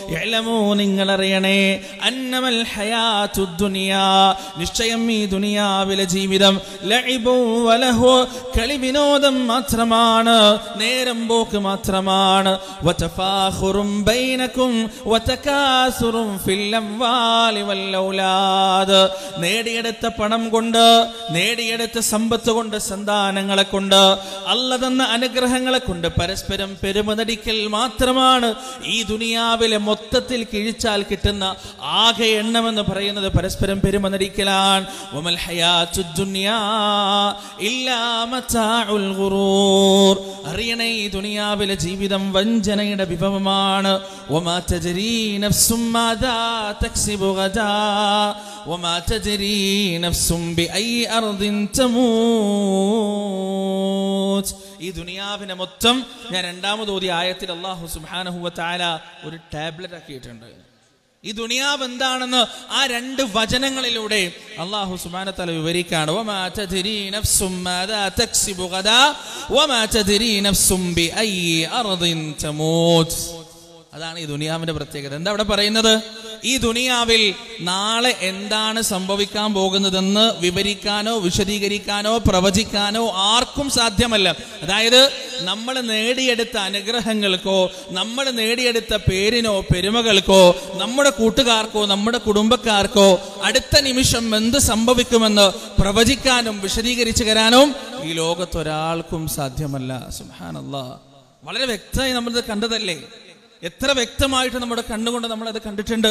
ഇഅ്ലമൂ നിങ്ങൾ അറിയണേ അന്നമൽ ഹയാത്തു ദുനിയാ നിശ്ചയം ഈ ദുനിയാവിലെ ജീവിതം ലഇബു വലഹു കളി വിനോദം മാത്രമാണ് നേരം പോക്ക് മാത്രമാണ് വതഫാഖുറും ബൈനക്കും വതകാസുറും ഫിൽ അംവാലി വൽ ഔലാദ് നേടിയെടുത്ത പണം കൊണ്ട് നേടിയെടുത്ത സമ്പത്ത് കൊണ്ട് സന്താനങ്ങളെ കൊണ്ട് അല്ല തന്ന അനുഗ്രഹങ്ങളെ കൊണ്ട് പരസ്പരം പെരുമനടിക്കൽ മാത്രമാണ് ഈ ദുനിയാവിലെ മൊത്തത്തിൽ കിഴിച്ചാൽ കിട്ടുന്ന ആകെ എണ്ണമെന്ന് പറയുന്നത് പരസ്പരം പെരുമനടിക്കലാണ് വമൽ ഹയാത്തു ദുനിയാ ഇല്ലാ മതാഉൽ ഗുറൂർ അറിയണേ ഈ ദുനിയാവിലെ ജീവിതം വഞ്ചനയുടെ വിഭവമാണ് വമാ തജ്രീ നഫ്സും മാദാ തക്സിബു ഗദാ വമാ തജ്രീ നഫ്സും ബിഐ അർദിൻ തമൂത് ഈ ദുനിയാവിനെ മൊത്തം ഞാൻ രണ്ടാമത് ഓതിയ ആയത്തിൽ അള്ളാഹു സുബ്ഹാനഹു വ തആല ഒരു ടാബ്ലറ്റ് ആക്കിയിട്ടുണ്ട് ഈ ദുനിയാവ് എന്താണെന്ന് ആ രണ്ട് വചനങ്ങളിലൂടെ അള്ളാഹു സുബ്ഹാനഹു തആല വിവരിക്കുകയാണ് വമാ തദ്രി നഫ്സും മാദാ തക്സിബു ഗദാ വമാ തദ്രി നഫ്സും ബിഐ അർദിൻ തമൂത് അതാണ് ഈ ദുനിയാവിന്റെ പ്രത്യേകത എന്താ അവിടെ പറയുന്നത് ഈ ദുനിയാവിൽ നാളെ എന്താണ് സംഭവിക്കാൻ പോകുന്നതെന്ന് വിവരിക്കാനോ വിശദീകരിക്കാനോ പ്രവചിക്കാനോ ആർക്കും സാധ്യമല്ല അതായത് നമ്മൾ നേടിയെടുത്ത അനുഗ്രഹങ്ങൾക്കോ നമ്മൾ നേടിയെടുത്ത പേരിനോ പെരുമകൾക്കോ നമ്മുടെ കൂട്ടുകാർക്കോ നമ്മുടെ കുടുംബക്കാർക്കോ അടുത്ത നിമിഷം എന്ത് സംഭവിക്കുമെന്ന് പ്രവചിക്കാനും വിശദീകരിച്ചു തരാനും ഈ ലോകത്തൊരാൾക്കും സാധ്യമല്ല സുഹാനല്ലാ വളരെ വ്യക്തമായി നമ്മളിത് കണ്ടതല്ലേ എത്ര വ്യക്തമായിട്ട് നമ്മുടെ കണ്ണുകൊണ്ട് നമ്മൾ അത് കണ്ടിട്ടുണ്ട്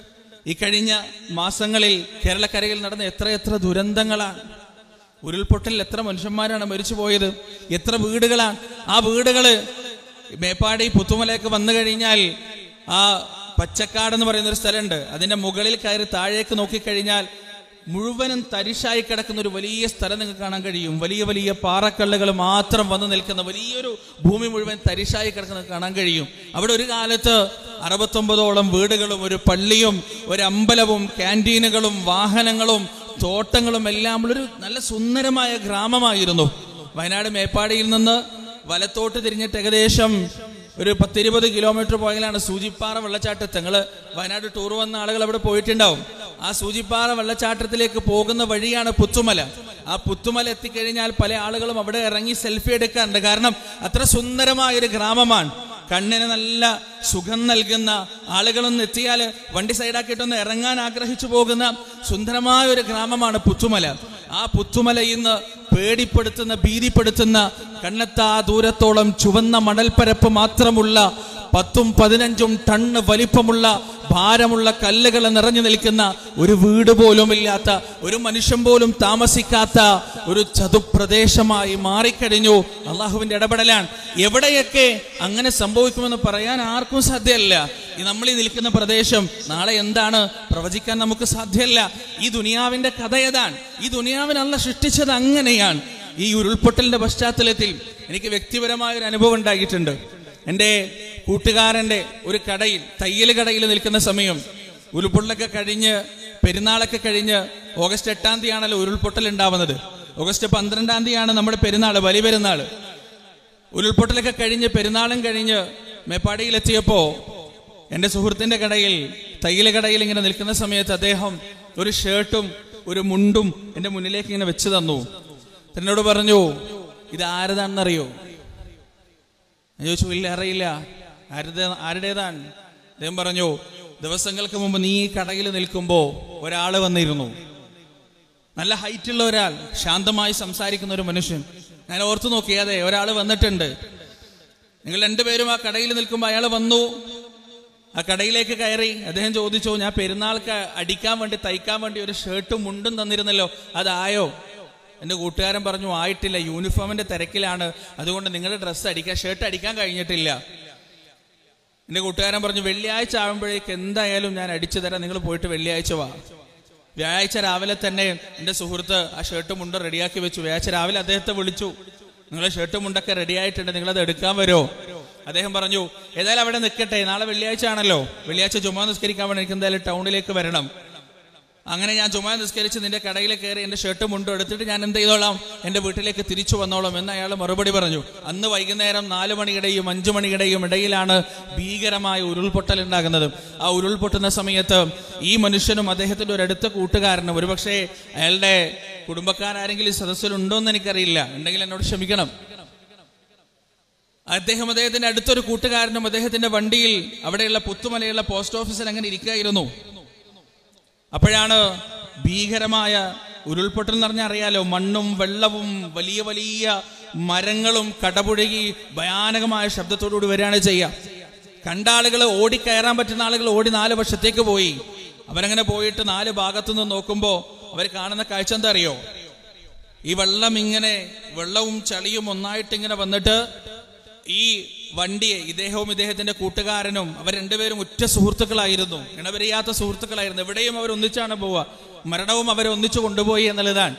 ഈ കഴിഞ്ഞ മാസങ്ങളിൽ കേരളക്കരയിൽ നടന്ന എത്രയെത്ര ദുരന്തങ്ങളാണ് ഉരുൾപൊട്ടലിൽ എത്ര മനുഷ്യന്മാരാണ് മരിച്ചു പോയത് എത്ര വീടുകളാണ് ആ വീടുകള് മേപ്പാടി പുത്തുമലയൊക്കെ വന്നു കഴിഞ്ഞാൽ ആ പച്ചക്കാട് എന്ന് പറയുന്ന ഒരു സ്ഥലമുണ്ട് അതിന്റെ മുകളിൽ കയറി താഴേക്ക് നോക്കിക്കഴിഞ്ഞാൽ മുഴുവനും തരിശായി കിടക്കുന്ന ഒരു വലിയ സ്ഥലം നിങ്ങൾക്ക് കാണാൻ കഴിയും വലിയ വലിയ പാറക്കല്ലുകൾ മാത്രം വന്നു നിൽക്കുന്ന വലിയൊരു ഭൂമി മുഴുവൻ തരിശായി കിടക്കുന്നത് കാണാൻ കഴിയും അവിടെ ഒരു കാലത്ത് അറുപത്തൊമ്പതോളം വീടുകളും ഒരു പള്ളിയും ഒരു അമ്പലവും ക്യാൻറ്റീനുകളും വാഹനങ്ങളും തോട്ടങ്ങളും എല്ലാം ഉള്ളൊരു നല്ല സുന്ദരമായ ഗ്രാമമായിരുന്നു വയനാട് മേപ്പാടിയിൽ നിന്ന് വലത്തോട്ട് തിരിഞ്ഞിട്ട് ഏകദേശം ഒരു പത്തിരുപത് കിലോമീറ്റർ പോയാലാണ് സൂചിപ്പാറ വെള്ളച്ചാട്ടത്ത് നിങ്ങള് വയനാട് ടൂർ വന്ന ആളുകൾ അവിടെ പോയിട്ടുണ്ടാവും ആ സൂചിപ്പാറ വെള്ളച്ചാട്ടത്തിലേക്ക് പോകുന്ന വഴിയാണ് പുത്തുമല ആ പുത്തുമല എത്തിക്കഴിഞ്ഞാൽ പല ആളുകളും അവിടെ ഇറങ്ങി സെൽഫി എടുക്കാറുണ്ട് കാരണം അത്ര സുന്ദരമായ ഒരു ഗ്രാമമാണ് കണ്ണിന് നല്ല സുഖം നൽകുന്ന ആളുകളൊന്ന് എത്തിയാൽ വണ്ടി സൈഡാക്കിയിട്ടൊന്ന് ഇറങ്ങാൻ ആഗ്രഹിച്ചു പോകുന്ന സുന്ദരമായ ഒരു ഗ്രാമമാണ് പുത്തുമല ആ പുത്തുമല ഇന്ന് പേടിപ്പെടുത്തുന്ന ഭീതിപ്പെടുത്തുന്ന കണ്ണെത്താ ദൂരത്തോളം ചുവന്ന മണൽപ്പരപ്പ് മാത്രമുള്ള പത്തും പതിനഞ്ചും ടണ്ണ് വലിപ്പമുള്ള ഭാരമുള്ള കല്ലുകൾ നിറഞ്ഞു നിൽക്കുന്ന ഒരു വീട് പോലും ഇല്ലാത്ത ഒരു മനുഷ്യൻ പോലും താമസിക്കാത്ത ഒരു ചതുപ്രദേശമായി മാറിക്കഴിഞ്ഞു അള്ളാഹുവിന്റെ ഇടപെടലാണ് എവിടെയൊക്കെ അങ്ങനെ സംഭവിക്കുമെന്ന് പറയാൻ ആർക്കും സാധ്യമല്ല ഈ നമ്മൾ ഈ നിൽക്കുന്ന പ്രദേശം നാളെ എന്താണ് പ്രവചിക്കാൻ നമുക്ക് സാധ്യമല്ല ഈ ദുനിയാവിന്റെ കഥ ഏതാണ് ഈ ദുനിയാവിനല്ല സൃഷ്ടിച്ചത് അങ്ങനെയാണ് ഈ ഉരുൾപൊട്ടലിന്റെ പശ്ചാത്തലത്തിൽ എനിക്ക് വ്യക്തിപരമായ ഒരു അനുഭവം ഉണ്ടായിട്ടുണ്ട് എൻ്റെ കൂട്ടുകാരൻ്റെ ഒരു കടയിൽ തയ്യൽ കടയിൽ നിൽക്കുന്ന സമയം ഉരുൾപൊട്ടലൊക്കെ കഴിഞ്ഞ് പെരുന്നാളൊക്കെ കഴിഞ്ഞ് ഓഗസ്റ്റ് എട്ടാം തീയതിയാണല്ലോ ഉരുൾപൊട്ടൽ ഉണ്ടാവുന്നത് ഓഗസ്റ്റ് പന്ത്രണ്ടാം തീയതിയാണ് നമ്മുടെ പെരുന്നാൾ വലിയ പെരുന്നാൾ ഉരുൾപൊട്ടലൊക്കെ കഴിഞ്ഞ് പെരുന്നാളും കഴിഞ്ഞ് മേപ്പാടിയിലെത്തിയപ്പോ എൻ്റെ സുഹൃത്തിന്റെ കടയിൽ തയ്യൽ കടയിൽ ഇങ്ങനെ നിൽക്കുന്ന സമയത്ത് അദ്ദേഹം ഒരു ഷർട്ടും ഒരു മുണ്ടും എൻ്റെ മുന്നിലേക്ക് ഇങ്ങനെ വെച്ച് തന്നു എന്നോട് പറഞ്ഞു ഇത് ആരതാണെന്നറിയോ ഞാൻ ചോദിച്ചു ഇല്ല അറിയില്ല ആരുടെ ആരുടേതാണ് അദ്ദേഹം പറഞ്ഞു ദിവസങ്ങൾക്ക് മുമ്പ് നീ ഈ കടയിൽ നിൽക്കുമ്പോൾ ഒരാൾ വന്നിരുന്നു നല്ല ഹൈറ്റുള്ള ഒരാൾ ശാന്തമായി സംസാരിക്കുന്ന ഒരു മനുഷ്യൻ ഞാൻ ഓർത്തു നോക്കി അതെ ഒരാൾ വന്നിട്ടുണ്ട് നിങ്ങൾ രണ്ടുപേരും ആ കടയിൽ നിൽക്കുമ്പോൾ അയാൾ വന്നു ആ കടയിലേക്ക് കയറി അദ്ദേഹം ചോദിച്ചു ഞാൻ പെരുന്നാൾക്ക് അടിക്കാൻ വേണ്ടി തയ്ക്കാൻ വേണ്ടി ഒരു ഷർട്ടും മുണ്ടും തന്നിരുന്നല്ലോ അതായോ എൻ്റെ കൂട്ടുകാരൻ പറഞ്ഞു ആയിട്ടില്ല യൂണിഫോമിന്റെ തിരക്കിലാണ് അതുകൊണ്ട് നിങ്ങളുടെ ഡ്രസ്സ് അടിക്കാൻ ഷർട്ട് അടിക്കാൻ കഴിഞ്ഞിട്ടില്ല എൻ്റെ കൂട്ടുകാരൻ പറഞ്ഞു വെള്ളിയാഴ്ച ആകുമ്പോഴേക്ക് എന്തായാലും ഞാൻ അടിച്ചു തരാം നിങ്ങൾ പോയിട്ട് വെള്ളിയാഴ്ച വാ വ്യാഴാഴ്ച രാവിലെ തന്നെ എൻ്റെ സുഹൃത്ത് ആ ഷർട്ട് മുണ്ട് റെഡിയാക്കി വെച്ചു വ്യാഴാഴ്ച രാവിലെ അദ്ദേഹത്തെ വിളിച്ചു നിങ്ങളെ ഷർട്ട് മുണ്ടൊക്കെ റെഡി ആയിട്ടുണ്ട് നിങ്ങളത് എടുക്കാൻ വരുമോ അദ്ദേഹം പറഞ്ഞു ഏതായാലും അവിടെ നിൽക്കട്ടെ നാളെ വെള്ളിയാഴ്ച ആണല്ലോ വെള്ളിയാഴ്ച ചുമ്മാ നിസ്കരിക്കാൻ വേണ്ടി എനിക്ക് എന്തായാലും ടൗണിലേക്ക് വരണം അങ്ങനെ ഞാൻ ചുമ്മാ നിസ്കരിച്ച് നിന്റെ കടയിൽ കയറി എൻ്റെ ഷർട്ട് മുണ്ടും എടുത്തിട്ട് ഞാൻ എന്ത് ചെയ്തോളാം എൻ്റെ വീട്ടിലേക്ക് തിരിച്ചു വന്നോളാം എന്ന് അയാൾ മറുപടി പറഞ്ഞു അന്ന് വൈകുന്നേരം നാല് മണിയുടെയും അഞ്ചു മണിയുടെയും ഇടയിലാണ് ഭീകരമായ ഉരുൾപൊട്ടൽ ഉണ്ടാകുന്നത് ആ ഉരുൾപൊട്ടുന്ന സമയത്ത് ഈ മനുഷ്യനും അദ്ദേഹത്തിൻ്റെ ഒരു അടുത്ത കൂട്ടുകാരനും ഒരുപക്ഷെ അയാളുടെ കുടുംബക്കാരെങ്കിലും ഈ സദസ്സിലുണ്ടോ എന്ന് എനിക്കറിയില്ല ഉണ്ടെങ്കിൽ എന്നോട് ക്ഷമിക്കണം അദ്ദേഹം അദ്ദേഹത്തിന്റെ അടുത്തൊരു കൂട്ടുകാരനും അദ്ദേഹത്തിന്റെ വണ്ടിയിൽ അവിടെയുള്ള പുത്തുമലയുള്ള പോസ്റ്റ് ഓഫീസിൽ അങ്ങനെ ഇരിക്കുകയായിരുന്നു അപ്പോഴാണ് ഭീകരമായ ഉരുൾപൊട്ടൽ എന്ന് പറഞ്ഞാൽ അറിയാലോ മണ്ണും വെള്ളവും വലിയ വലിയ മരങ്ങളും കടപുഴകി ഭയാനകമായ ശബ്ദത്തോടുകൂടി വരികയാണ് ചെയ്യുക കണ്ട ആളുകൾ ഓടിക്കയറാൻ പറ്റുന്ന ആളുകൾ ഓടി നാല് വർഷത്തേക്ക് പോയി അവരങ്ങനെ പോയിട്ട് നാല് ഭാഗത്തു നിന്ന് നോക്കുമ്പോൾ അവർ കാണുന്ന കാഴ്ച എന്താ അറിയോ ഈ വെള്ളം ഇങ്ങനെ വെള്ളവും ചളിയും ഒന്നായിട്ട് ഇങ്ങനെ വന്നിട്ട് ഈ വണ്ടിയെ ഇദ്ദേഹവും ഇദ്ദേഹത്തിന്റെ കൂട്ടുകാരനും അവർ രണ്ടുപേരും ഉറ്റ സുഹൃത്തുക്കളായിരുന്നു ഇണവരിയാത്ത സുഹൃത്തുക്കളായിരുന്നു എവിടെയും അവർ ഒന്നിച്ചാണ് പോവുക മരണവും അവരെ ഒന്നിച്ചു കൊണ്ടുപോയി എന്നുള്ളതാണ്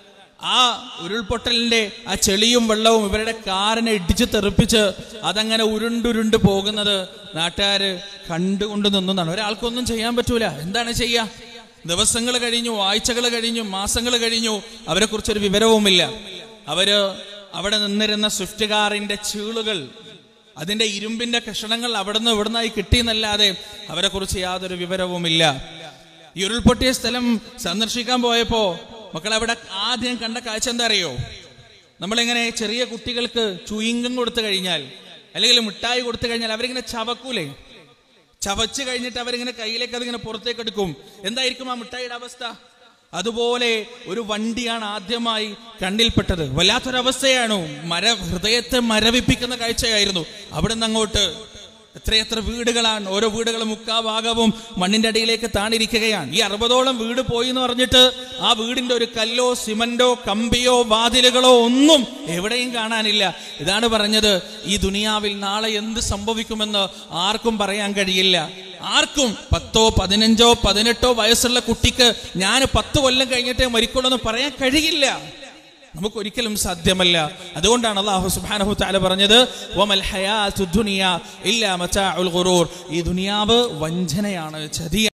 ആ ഉരുൾപൊട്ടലിന്റെ ആ ചെളിയും വെള്ളവും ഇവരുടെ കാറിനെ ഇടിച്ചു തെറിപ്പിച്ച് അതങ്ങനെ ഉരുണ്ടുരുണ്ട് പോകുന്നത് നാട്ടുകാര് കണ്ടുകൊണ്ട് നിന്നതാണ് ഒരാൾക്കൊന്നും ചെയ്യാൻ പറ്റൂല എന്താണ് ചെയ്യുക ദിവസങ്ങൾ കഴിഞ്ഞു ആഴ്ചകൾ കഴിഞ്ഞു മാസങ്ങൾ കഴിഞ്ഞു അവരെ കുറിച്ചൊരു വിവരവുമില്ല അവര് അവിടെ നിന്നിരുന്ന സ്വിഫ്റ്റ് കാറിന്റെ ചീളുകൾ അതിന്റെ ഇരുമ്പിന്റെ കഷണങ്ങൾ അവിടുന്ന് ഇവിടുന്നായി കിട്ടിയെന്നല്ലാതെ അവരെ കുറിച്ച് യാതൊരു വിവരവുമില്ല ഈ ഉരുൾപൊട്ടിയ സ്ഥലം സന്ദർശിക്കാൻ പോയപ്പോ മക്കൾ അവിടെ ആദ്യം കണ്ട കാഴ്ച എന്താ അറിയോ നമ്മളിങ്ങനെ ചെറിയ കുട്ടികൾക്ക് ചുയിങ്കം കൊടുത്തു കഴിഞ്ഞാൽ അല്ലെങ്കിൽ മിഠായി കൊടുത്തു കഴിഞ്ഞാൽ അവരിങ്ങനെ ചവക്കൂലേ ചവച്ച് കഴിഞ്ഞിട്ട് അവരിങ്ങനെ കയ്യിലേക്ക് അതിങ്ങനെ പുറത്തേക്ക് എടുക്കും എന്തായിരിക്കും ആ മിഠായിയുടെ അവസ്ഥ അതുപോലെ ഒരു വണ്ടിയാണ് ആദ്യമായി കണ്ണിൽപ്പെട്ടത് വല്ലാത്തൊരവസ്ഥയാണ് മര ഹൃദയത്തെ മരവിപ്പിക്കുന്ന കാഴ്ചയായിരുന്നു അവിടെ നിന്ന് അങ്ങോട്ട് എത്രയെത്ര വീടുകളാണ് ഓരോ വീടുകളും മുക്കാ ഭാഗവും മണ്ണിന്റെ അടിയിലേക്ക് താണിരിക്കുകയാണ് ഈ അറുപതോളം വീട് പോയി എന്ന് പറഞ്ഞിട്ട് ആ വീടിന്റെ ഒരു കല്ലോ സിമന്റോ കമ്പിയോ വാതിലുകളോ ഒന്നും എവിടെയും കാണാനില്ല ഇതാണ് പറഞ്ഞത് ഈ ദുനിയാവിൽ നാളെ എന്ത് സംഭവിക്കുമെന്ന് ആർക്കും പറയാൻ കഴിയില്ല ആർക്കും പത്തോ പതിനഞ്ചോ പതിനെട്ടോ വയസ്സുള്ള കുട്ടിക്ക് ഞാൻ പത്ത് കൊല്ലം കഴിഞ്ഞിട്ടേ മരിക്കുള്ളൂ എന്ന് പറയാൻ കഴിയില്ല നമുക്കൊരിക്കലും സാധ്യമല്ല അതുകൊണ്ടാണ് അള്ളാഹു സുബ്ഹാനഹു തആല പറഞ്ഞത് വമൽ ഹയാത്തു ദുനിയ ഇല്ലാ മതാഉൽ ഖുറൂർ ഈ ദുനിയാവ് വഞ്ചനയാണ് ചതിയാണ്